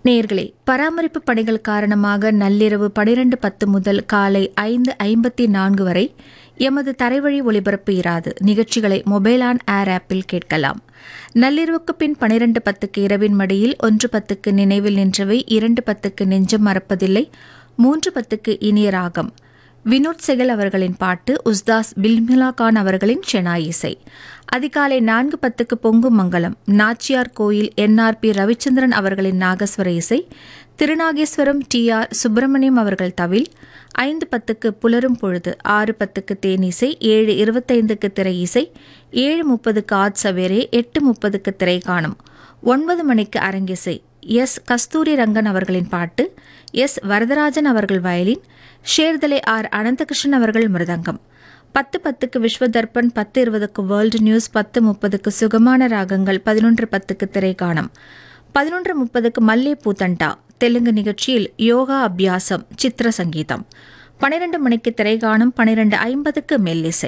நேர்களே பராமரிப்பு பணிகள் காரணமாக நள்ளிரவு பனிரெண்டு பத்து முதல் காலை ஐந்து ஐம்பத்தி நான்கு வரை எமது தரைவழி ஒளிபரப்பு இராது நிகழ்ச்சிகளை மொபைல் ஆன் ஏர் ஆப்பில் கேட்கலாம் நள்ளிரவுக்கு பின் பனிரெண்டு பத்துக்கு இரவின் மடியில் ஒன்று பத்துக்கு நினைவில் நின்றவை இரண்டு பத்துக்கு நெஞ்சம் மறப்பதில்லை மூன்று பத்துக்கு இனிய ராகம் வினோத் செகல் அவர்களின் பாட்டு உஸ்தாஸ் பில்மிலா கான் அவர்களின் செனாய் இசை அதிகாலை நான்கு பத்துக்கு பொங்கும் மங்கலம் நாச்சியார் கோயில் என்ஆர்பி ரவிச்சந்திரன் அவர்களின் நாகஸ்வர இசை திருநாகேஸ்வரம் டி ஆர் சுப்பிரமணியம் அவர்கள் தவில் ஐந்து பத்துக்கு புலரும் பொழுது ஆறு பத்துக்கு தேனிசை ஏழு இருபத்தைந்துக்கு திரை இசை ஏழு முப்பதுக்கு ஆட் சவேரே எட்டு முப்பதுக்கு திரை காணும் ஒன்பது மணிக்கு அரங்கிசை எஸ் கஸ்தூரி ரங்கன் அவர்களின் பாட்டு எஸ் வரதராஜன் அவர்கள் வயலின் ஷேர்தலை ஆர் அனந்தகிருஷ்ணன் அவர்கள் மிருதங்கம் பத்து பத்துக்கு விஸ்வதர்பன் பத்து இருபதுக்கு வேர்ல்டு நியூஸ் பத்து முப்பதுக்கு சுகமான ராகங்கள் பதினொன்று பத்துக்கு திரைக்காணம் பதினொன்று முப்பதுக்கு மல்லே பூத்தண்டா தெலுங்கு நிகழ்ச்சியில் யோகா அபியாசம் சித்திர சங்கீதம் பனிரெண்டு மணிக்கு திரைகாணம் பனிரெண்டு ஐம்பதுக்கு மெல்லிசை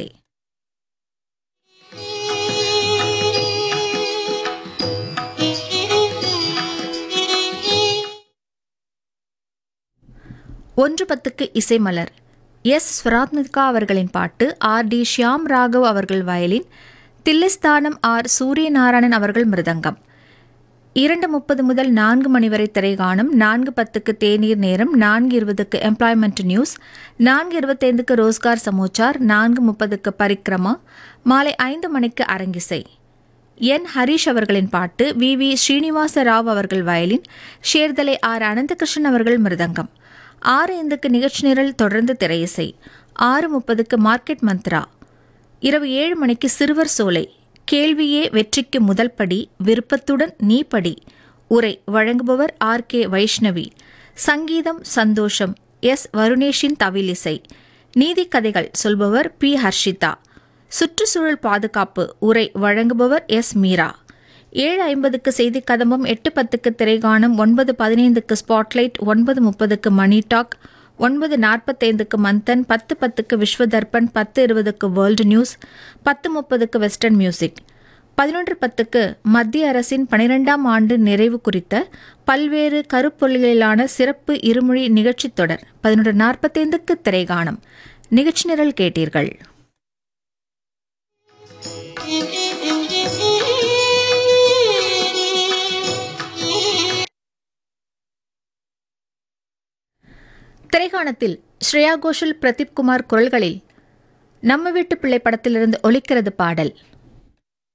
ஒன்று பத்துக்கு இசைமலர் எஸ் ஸ்வராத்மிகா அவர்களின் பாட்டு ஆர் டி ஷியாம் ராகவ் அவர்கள் வயலின் தில்லிஸ்தானம் ஆர் சூரியநாராயணன் அவர்கள் மிருதங்கம் இரண்டு முப்பது முதல் நான்கு மணி வரை திரைகாணும் நான்கு பத்துக்கு தேநீர் நேரம் நான்கு இருபதுக்கு எம்ப்ளாய்மெண்ட் நியூஸ் நான்கு இருபத்தைந்துக்கு ரோஸ்கார் சமோச்சார் நான்கு முப்பதுக்கு பரிக்ரமா மாலை ஐந்து மணிக்கு அரங்கிசை என் ஹரீஷ் அவர்களின் பாட்டு வி வி ஸ்ரீனிவாச ராவ் அவர்கள் வயலின் ஷேர்தலை ஆர் அனந்தகிருஷ்ணன் அவர்கள் மிருதங்கம் ஆறு ஐந்துக்கு நிகழ்ச்சி நிரல் தொடர்ந்து திரையிசை ஆறு முப்பதுக்கு மார்க்கெட் மந்த்ரா இரவு ஏழு மணிக்கு சிறுவர் சோலை கேள்வியே வெற்றிக்கு முதல் படி விருப்பத்துடன் நீ படி உரை வழங்குபவர் ஆர் கே வைஷ்ணவி சங்கீதம் சந்தோஷம் எஸ் வருணேஷின் தவிலிசை நீதி கதைகள் சொல்பவர் பி ஹர்ஷிதா சுற்றுச்சூழல் பாதுகாப்பு உரை வழங்குபவர் எஸ் மீரா ஏழு ஐம்பதுக்கு செய்தி கதம்பம் எட்டு பத்துக்கு திரைகாணம் ஒன்பது பதினைந்துக்கு ஸ்பாட்லைட் ஒன்பது முப்பதுக்கு மணி டாக் ஒன்பது நாற்பத்தைந்துக்கு மந்தன் பத்து பத்துக்கு விஸ்வதர்பன் பத்து இருபதுக்கு வேர்ல்டு நியூஸ் பத்து முப்பதுக்கு வெஸ்டர்ன் மியூசிக் பதினொன்று பத்துக்கு மத்திய அரசின் பனிரெண்டாம் ஆண்டு நிறைவு குறித்த பல்வேறு கருப்பொருள்களிலான சிறப்பு இருமொழி நிகழ்ச்சித் தொடர் பதினொன்று நாற்பத்தைந்துக்கு திரைகாணம் நிகழ்ச்சி நிரல் கேட்டீர்கள் திரைகாணத்தில் ஸ்ரேயா கோஷல் பிரதீப் குமார் குரல்களில் நம்ம வீட்டு பிள்ளை படத்திலிருந்து ஒலிக்கிறது பாடல்